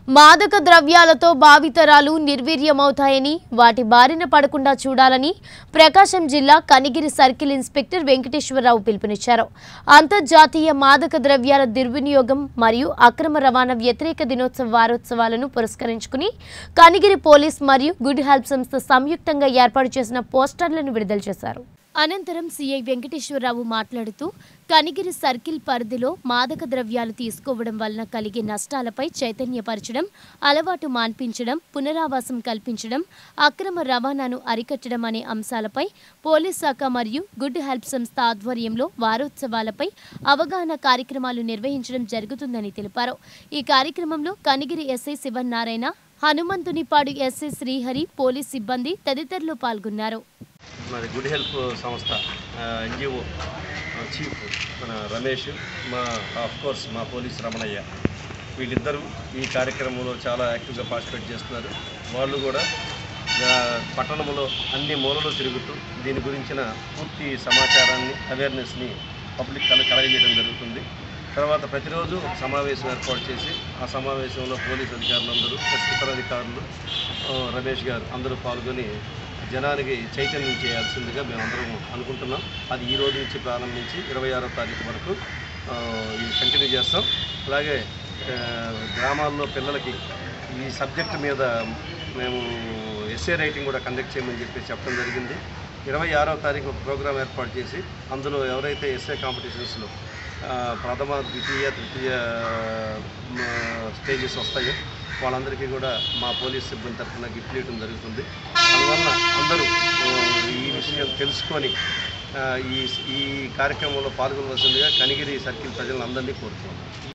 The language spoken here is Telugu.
మాదక ద్రవ్యాలతో భావితరాలు నిర్వీర్యమవుతాయని వాటి బారిన పడకుండా చూడాలని ప్రకాశం జిల్లా కనిగిరి సర్కిల్ ఇన్స్పెక్టర్ వెంకటేశ్వరరావు పిలుపునిచ్చారు అంతర్జాతీయ మాదక ద్రవ్యాల దుర్వినియోగం మరియు అక్రమ రవాణా వ్యతిరేక దినోత్సవ వారోత్సవాలను పురస్కరించుకుని కనిగిరి పోలీస్ మరియు గుడ్ హెల్ప్ సంస్థ సంయుక్తంగా ఏర్పాటు చేసిన పోస్టర్లను విడుదల చేశారు అనంతరం సీఐ వెంకటేశ్వరరావు మాట్లాడుతూ కనిగిరి సర్కిల్ పరిధిలో మాదక ద్రవ్యాలు తీసుకోవడం వలన కలిగే నష్టాలపై చైతన్యపరచడం అలవాటు మాన్పించడం పునరావాసం కల్పించడం అక్రమ రవాణాను అరికట్టడం అనే అంశాలపై పోలీస్ శాఖ మరియు గుడ్ హెల్ప్ సంస్థ ఆధ్వర్యంలో వారోత్సవాలపై అవగాహన కార్యక్రమాలు నిర్వహించడం జరుగుతుందని తెలిపారు ఈ కార్యక్రమంలో Kanigiri SI Sivanarayana Hanumanthunipadu SI Srihari police సిబ్బంది తదితరులు పాల్గొన్నారు మరి గుడ్ హెల్ప్ సంస్థ ఎన్జిఓ చీఫ్ మన రమేష్ మా ఆఫ్ కోర్స్ మా పోలీస్ రమణయ్య వీళ్ళిద్దరూ ఈ కార్యక్రమంలో చాలా యాక్టివ్గా పార్టిసిపేట్ చేస్తున్నారు వాళ్ళు కూడా ఆ, పట్టణంలో అన్ని మూలలో తిరుగుతూ దీని గురించిన పూర్తి సమాచారాన్ని అవేర్నెస్ని పబ్లిక్ కల కలగజేయడం జరుగుతుంది తర్వాత ప్రతిరోజు ఒక సమావేశం ఏర్పాటు చేసి ఆ సమావేశంలో పోలీస్ అధికారులందరూ ప్లస్ ఇతర అధికారులు ఆ, రమేష్ గారు అందరూ పాల్గొని జనానికి చైతన్యం చేయాల్సిందిగా మేము అందరం అనుకుంటున్నాం అది ఈ రోజు నుంచి ప్రారంభించి ఇరవై ఆరో తారీఖు వరకు ఆ, ఇది కంటిన్యూ చేస్తాం అలాగే ఆ, గ్రామాల్లో పిల్లలకి ఈ సబ్జెక్ట్ మీద మేము ఎస్ఏ రైటింగ్ కూడా కండక్ట్ చేయమని చెప్పి చెప్పడం జరిగింది ఇరవై ఆరో తారీఖు ఒక ప్రోగ్రాం ఏర్పాటు చేసి అందులో ఎవరైతే ఎస్ఏ కాంపిటీషన్స్లో ఆ, ప్రథమ ద్వితీయ తృతీయ మ, స్టేజెస్ వస్తాయో వాళ్ళందరికీ కూడా మా పోలీస్ సిబ్బంది తరఫున గిఫ్ట్లు ఇవ్వడం జరుగుతుంది అందువల్ల అందరూ ఆ, ఈ విషయం తెలుసుకొని ఆ, ఈ ఈ కార్యక్రమంలో పాల్గొనవలసిందిగా కనిగిరి సర్కిల్ ప్రజలందరినీ కోరుతున్నాం